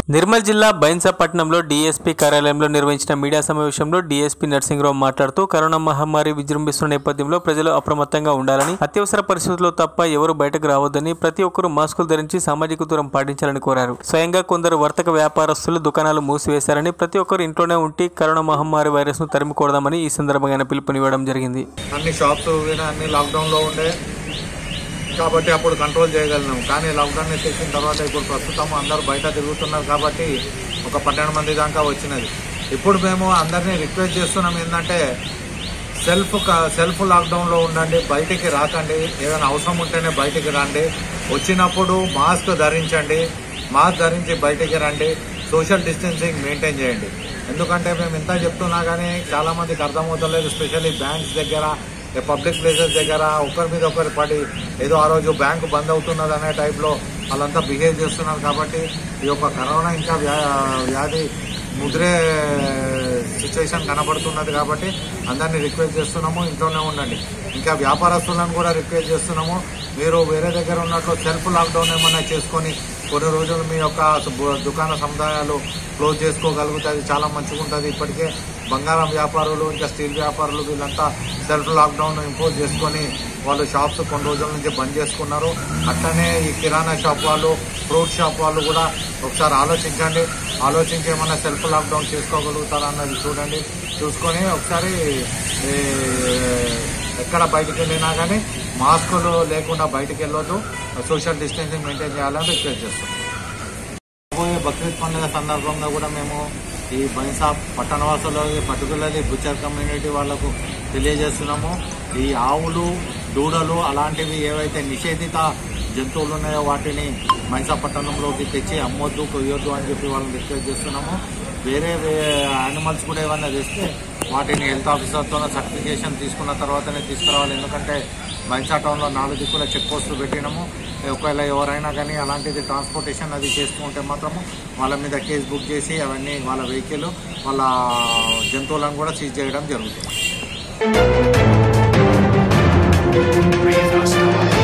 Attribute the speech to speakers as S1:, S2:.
S1: నిర్మల్ జిల్లా బైన్సాపట్నంలో డీఎస్పీ కార్యాలయంలో నిర్వహించిన మీడియా సమావేశంలో డీఎస్పీ నరసింహరావు మాట్లాడుతూ కరోనా మహమ్మారి విజృంభిస్తున్న నేపథ్యంలో ప్రజలు అప్రమత్తంగా ఉండాలని అత్యవసర పరిస్థితుల్లో తప్ప ఎవరు బయటకు రావద్దని ప్రతి ఒక్కరూ మాస్కులు ధరించి సామాజిక దూరం పాటించాలని కోరారు స్వయంగా కొందరు వర్తక వ్యాపారస్తులు దుకాణాలు మూసివేశారని ప్రతి ఒక్కరు ఇంట్లోనే ఉండి కరోనా మహమ్మారి వైరస్ ను తరిమికూడదామని ఈ సందర్భంగా ఆయన పిలుపునివ్వడం జరిగింది
S2: అన్ని షాప్స్ కూడా అన్ని లాక్డౌన్లో ఉండే కాబట్టి అప్పుడు కంట్రోల్ చేయగలిగినాం కానీ లాక్డౌన్ ఎత్తేసిన తర్వాత ఇప్పుడు ప్రస్తుతం అందరూ బయట తిరుగుతున్నారు కాబట్టి ఒక పన్నెండు మంది దాకా వచ్చినది ఇప్పుడు మేము అందరినీ రిక్వెస్ట్ చేస్తున్నాం ఏంటంటే సెల్ఫ్ క- సెల్ఫ్ లాక్డౌన్లో ఉండండి బయటికి రాకండి ఏదైనా అవసరం ఉంటేనే బయటికి రండి వచ్చినప్పుడు మాస్క్ ధరించండి మాస్క్ ధరించి బయటికి రండి సోషల్ డిస్టెన్సింగ్ మెయింటైన్ చేయండి ఎందుకంటే మేము ఇంత చెప్తున్నా కానీ చాలా మందికి అర్థమవుతలేదు స్పెషల్లీ బ్యాంక్స్ దగ్గర పబ్లిక్ ప్లేసెస్ దగ్గర ఒకరి మీద ఒకరు పడి ఏదో ఆ రోజు బ్యాంకు బంద్ అవుతున్నది అనే టైప్లో వాళ్ళంతా బిహేవ్ చేస్తున్నారు కాబట్టి ఈ యొక్క కరోనా ఇంకా వ్యా- వ్యాధి ముదిరే సిచ్యువేషన్ కనబడుతున్నది కాబట్టి అందరినీ రిక్వెస్ట్ చేస్తున్నాము ఇంట్లోనే ఉండండి ఇంకా వ్యాపారస్తులను కూడా రిక్వెస్ట్ చేస్తున్నాము మీరు వేరే దగ్గర ఉన్నట్లు సెల్ఫ్ లాక్డౌన్ ఏమైనా చేసుకొని కొన్ని రోజులు మీ యొక్క సు- దుకాణ సముదాయాలు క్లోజ్ చేసుకోగలుగుతుంది చాలా మంచిగా ఉంటుంది ఇప్పటికే బంగారం వ్యాపారులు ఇంకా స్టీల్ వ్యాపారులు వీళ్ళంతా సెల్ఫ్ లాక్డౌన్ ఇంపోజ్ చేసుకొని వాళ్ళు షాప్స్ కొన్ని రోజుల నుంచి బంద్ చేసుకున్నారు అట్లనే ఈ కిరాణా షాప్ వాళ్ళు ఫ్రూట్ షాప్ వాళ్ళు కూడా ఒకసారి ఆలోచించండి ఆలోచించి ఏమన్నా సెల్ఫ్ లాక్డౌన్ చేసుకోగలుగుతారా అన్నది చూడండి చూసుకొని ఒకసారి ఈ, ఎక్కడ బయటికి వెళ్ళినా కానీ మాస్కులు లేకుండా బయటికి వెళ్ళొద్దు సోషల్ డిస్టెన్సింగ్ మెయింటైన్ చేయాలని రిక్వెస్ట్ చేస్తున్నాం రాబోయే బక్రీద్ పండుగ సందర్భంగా కూడా మేము ఈ బైన్సా పట్టణవాసులు పర్టికులర్లీ బుచ్చర్ కమ్యూనిటీ వాళ్లకు తెలియజేస్తున్నాము ఈ ఆవులు దూడలు అలాంటివి ఏవైతే నిషేధిత జంతువులు ఉన్నాయో వాటిని మైసా పట్టణంలోకి తెచ్చి అమ్మొద్దు కొయ్యొద్దు అని చెప్పి వాళ్ళని రిక్వెస్ట్ చేస్తున్నాము వేరే యానిమల్స్ కూడా ఏమైనా తెస్తే వాటిని హెల్త్ ఆఫీసర్తో సర్టిఫికేషన్ తీసుకున్న తర్వాతనే తీసుకురావాలి ఎందుకంటే మైసా టౌన్లో నాలుగు దిక్కుల చెక్ పోస్టులు పెట్టినాము ఒకవేళ ఎవరైనా కానీ అలాంటిది ట్రాన్స్పోర్టేషన్ అది చేస్తూ ఉంటే మాత్రము వాళ్ళ మీద కేసు బుక్ చేసి అవన్నీ వాళ్ళ వెహికల్ వాళ్ళ జంతువులను కూడా సీజ్ చేయడం జరుగుతుంది
S3: Breathe us now.